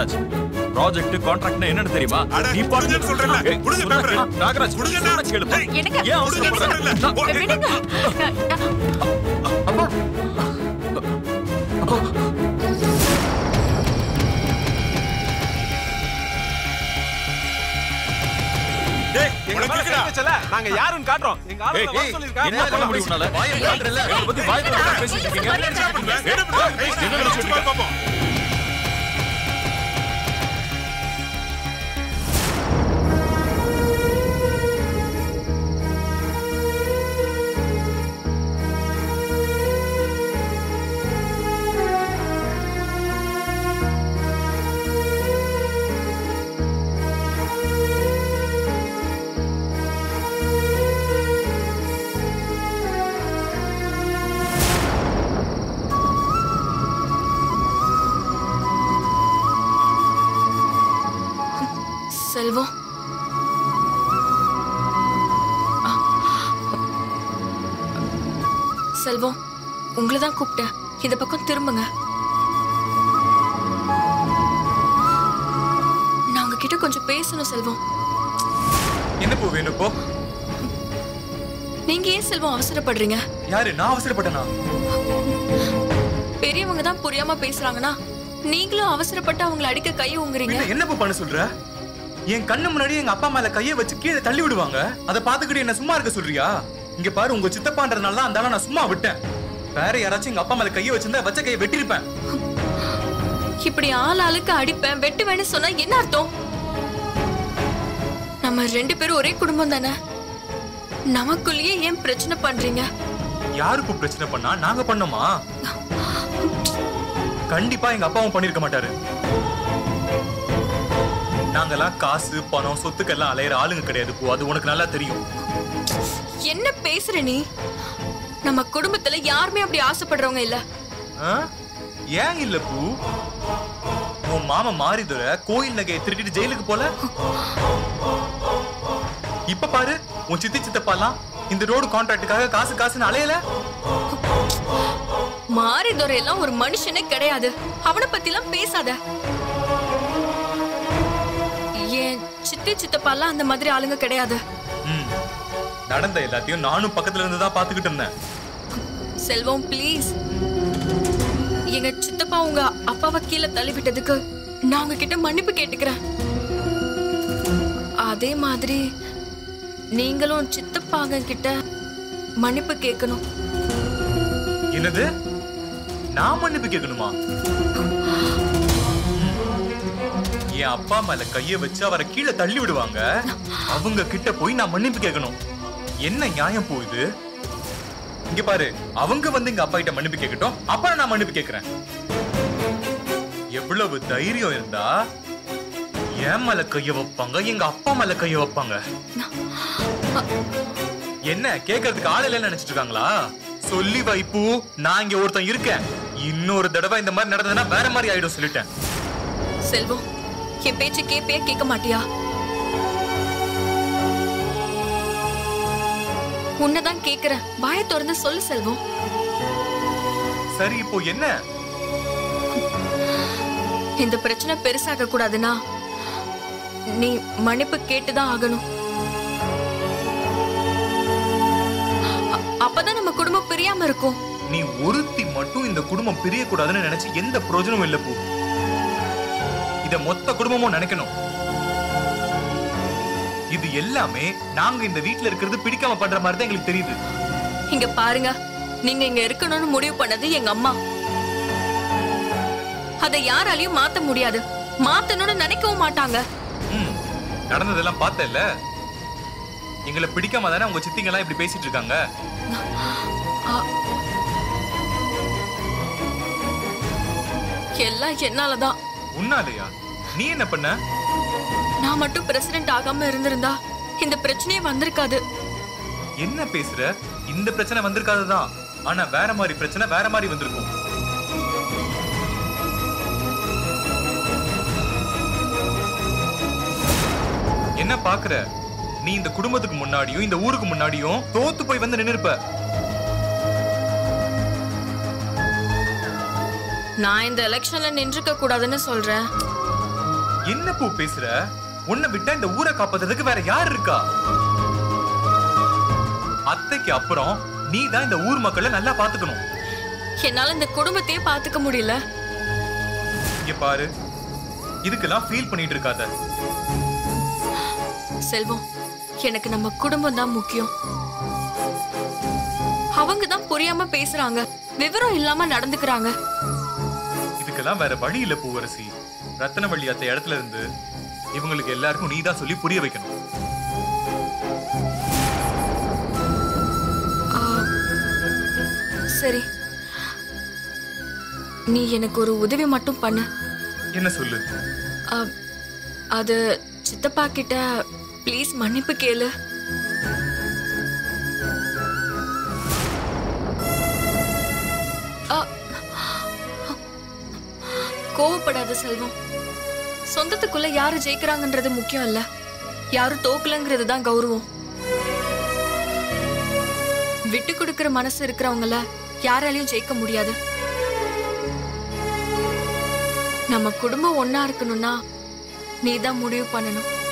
Nagaraj project கான்ட்ராக்ட்னா என்னன்னு தெரியுமா அட, நீ பாட்டு கொடுங்கன்னு சொல்றேன்ல. ஏய், கொடுங்க சொல்றேன் பேப்பரை. கேளு. நாகராஜ் கொடுங்கண்ணா. சொல்றேன் கேளுப்பா. ஏய், எனக்கு ஏன் அவசரப்படுற? கொடுங்கன்னு நான்- சொல்றேன்ல. விடுங்க அப்பா டேய், எங்க உனக்கு மேல இருக்குடா. கை வச்சல, நாங்க யாருன்னு காட்டுறோம் எங்க ஏய், ஆளுங்களை வர ஏய், சொல்லிருக்கா? என்ன பண்ண முடியும் உன்னால? வாயை காட்டுறல்ல? இவனை பத்தி வாய் திறந்து பேசிட்டு இருக்கீங்க. என்ன பண்ற? என்ன பண்ற? ஏய், என்ன என்ன நினைச்சிட்டு நினைச்சு பாப்போம். செல்வம் ஆ. செல்வம் உங்களை தான் கூப்பிட்டேன் இந்த பக்கம் திரும்புங்க நான் உங்ககிட்ட கொஞ்சம் பேசணும் செல்வம் என்ன பூ வேணும் இப்போ நீங்க ஏன் செல்வம் அவசரப்படுறீங்க யாரு நான் அவசரப்பட்டனா பெரியவங்க தான் புரியாம பேசுறாங்கன்னா நீங்களும் அவசரப்பட்டு அவங்கள அடிக்க கை உங்குறீங்க பின்ன என்ன பூ பண்ண சொல்ற என் கண்ணு முன்னாடி எங்க அப்பா மேல கைய வச்சு கீழே தள்ளி விடுவாங்க அதை பாத்துக்கிட்டு என்ன சும்மா இருக்க சொல்றியா இங்க பாரு உங்க சித்தப்பான்றதுனால தான் அந்த ஆளை நான் சும்மா விட்டேன் வேற யாராச்சும் எங்க அப்பா மேல கைய வச்சிருந்தா வச்ச கையை வெட்டிருப்பேன் இப்படி ஆள் ஆளுக்கு அடிப்பேன் வெட்டுவேன்னு சொன்னா என்ன அர்த்தம் நம்ம ரெண்டு பேரும் ஒரே குடும்பம் தானே நமக்குள்ளேயே ஏன் பிரச்சனை பண்றீங்க யாருக்கு பிரச்சனை பண்ணா நாங்க பண்ணோமா கண்டிப்பா எங்க அப்பாவும் பண்ணிருக்க மாட்டாரு நாங்கெல்லாம் காசு பணம் சொத்துக்கெல்லாம் அலையிற ஆளுங்க கிடையாது பூ அது உனக்கு நல்லா தெரியும் என்ன பேசுற நீ நம்ம குடும்பத்துல யாருமே அப்படி ஆசைப்படுறவங்க இல்ல ஆ? ஏன் இல்ல பூ உன் மாமா மாறிதுர கோயில் நகையை திருடிட்டு ஜெயிலுக்கு போல இப்ப பாரு உன் சித்தி சித்தப்பாலாம் இந்த ரோடு கான்ட்ராக்டுக்காக காசு காசுன்னு அலையல மாறிதுரை எல்லாம் ஒரு மனுஷனே கிடையாது அவனை பத்தி எல்லாம் பேசாத ஏன் சித்தி சித்தப்பாலாம் அந்த மாதிரி ஆளுங்க கிடையாது ம். நடந்த எல்லாத்தையும் நானும் பக்கத்துல இருந்து தான் பாத்துக்கிட்டு இருந்தேன் செல்வம் ப்ளீஸ் எங்க சித்தப்பா உங்க அப்பாவை கீழே தள்ளி விட்டதுக்கு நான் உங்ககிட்ட மன்னிப்பு கேட்டுக்கிறேன் அதே மாதிரி நீங்களும் சித்தப்பாங்க கிட்ட மன்னிப்பு கேட்கணும் என்னது நான் மன்னிப்பு கேட்கணுமா என் அப்பா மேல கைய வச்சு அவரை கீழே தள்ளி விடுவாங்க அவங்க கிட்ட போய் நான் மன்னிப்பு கேட்கணும் என்ன நியாயம் போகுது இங்க பாரு அவங்க வந்து எங்க அப்பா கிட்ட மன்னிப்பு கேட்கட்டும் அப்புறம் நான் மன்னிப்பு கேட்கிறேன் எவ்வளவு தைரியம் இருந்தா என் மேல கைய வைப்பாங்க எங்க அப்பா மேல கைய வைப்பாங்க என்ன கேக்குறதுக்கு ஆள் இல்லைன்னு நினைச்சிட்டு இருக்காங்களா சொல்லி வைப்பு நான் இங்க ஒருத்தன் இருக்கேன் இன்னொரு தடவை இந்த மாதிரி நடந்ததுன்னா வேற மாதிரி ஆயிடும் சொல்லிட்டேன் செல்வம் என் பேச்சு கேப்பையா கேட்க மாட்டியா உன்னதான் கேக்குறேன் வாயை திறந்து சொல்லு செல்வம் சரி இப்போ என்ன இந்த பிரச்சனை பெருசாக கூடாதுன்னா நீ மன்னிப்பு கேட்டுதான் ஆகணும் அ- அப்பதான் நம்ம குடும்பம் பிரியாம இருக்கும் நீ ஒருத்தி மட்டும் இந்த குடும்பம் பிரியக்கூடாதுன்னு நினைச்சு எந்த பிரயோஜனமும் இல்ல பூ இத மொத்த குடும்பமும் நினைக்கணும் இது எல்லாமே நாங்க இந்த வீட்ல இருக்கிறது பிடிக்காம பண்ற மாதிரி தான் எங்களுக்கு தெரியுது இங்க பாருங்க நீங்க இங்க இருக்கணும்னு முடிவு பண்ணது எங்க அம்மா அதை யாராலையும் மாத்த முடியாது மாத்தணும்னு நினைக்கவும் மாட்டாங்க ம், நடந்ததெல்லாம் பார்த்தல எங்களை பிடிக்காம தானே உங்க சித்திங்க எல்லாம் இப்படி பேசிட்டு இருக்காங்க அ- எல்லாம் என்னாலதான் உன்னாலயா நீ என்ன பண்ண நான் மட்டும் பிரசிடென்ட் ஆகாம இருந்திருந்தா இந்த பிரச்சனையே வந்திருக்காது என்ன பேசுற இந்த பிரச்சனை வந்திருக்காதுதான் ஆனா வேற மாதிரி பிரச்சனை வேற மாதிரி வந்திருக்கும் என்ன பாக்குற நீ இந்த குடும்பத்துக்கு முன்னாடியும் இந்த ஊருக்கு முன்னாடியும் தோத்து போய் வந்து நின்னுருப்ப நான் இந்த எலெக்ஷன்ல நின்றுக்க கூடாதுன்னு சொல்றேன் என்ன பூ பேசுற உன்னை விட்டா இந்த ஊரை காப்பாத்துறதுக்கு வேற யார் இருக்கா அத்தைக்கு அப்புறம் நீ தான் இந்த ஊர் மக்களை நல்லா பாத்துக்கணும் என்னால இந்த குடும்பத்தையே பாத்துக்க முடியல இங்க பாரு இதுக்கெல்லாம் ஃபீல் பண்ணிட்டு இருக்காத செல்வம் எனக்கு நம்ம குடும்பம் தான் முக்கியம் அவங்க தான் புரியாம பேசுறாங்க விவரம் இல்லாம நடந்துக்கிறாங்க இதுக்கெல்லாம் வேற வழி இல்ல பூவரசி ரத்தனவள்ளி அத்தை இடத்துல இருந்து இவங்களுக்கு எல்லாருக்கும் நீ தான் சொல்லி புரிய வைக்கணும் ஆ, சரி நீ எனக்கு ஒரு உதவி மட்டும் பண்ணு என்ன சொல்லு ஆ, அது சித்தப்பா கிட்ட ப்ளீஸ் மன்னிப்பு கேளு ஆ, கோவப்படாத செல்வம் சொந்தத்துக்குள்ள யாரு ஜெயிக்கிறாங்கன்றது முக்கியம் இல்ல யாரும் தோக்கலங்கிறது தான் கௌரவம் விட்டு கொடுக்கிற மனசு இருக்கிறவங்கள யாராலையும் ஜெயிக்க முடியாது நம்ம குடும்பம் ஒண்ணா இருக்கணும்னா நீ தான் முடிவு பண்ணணும்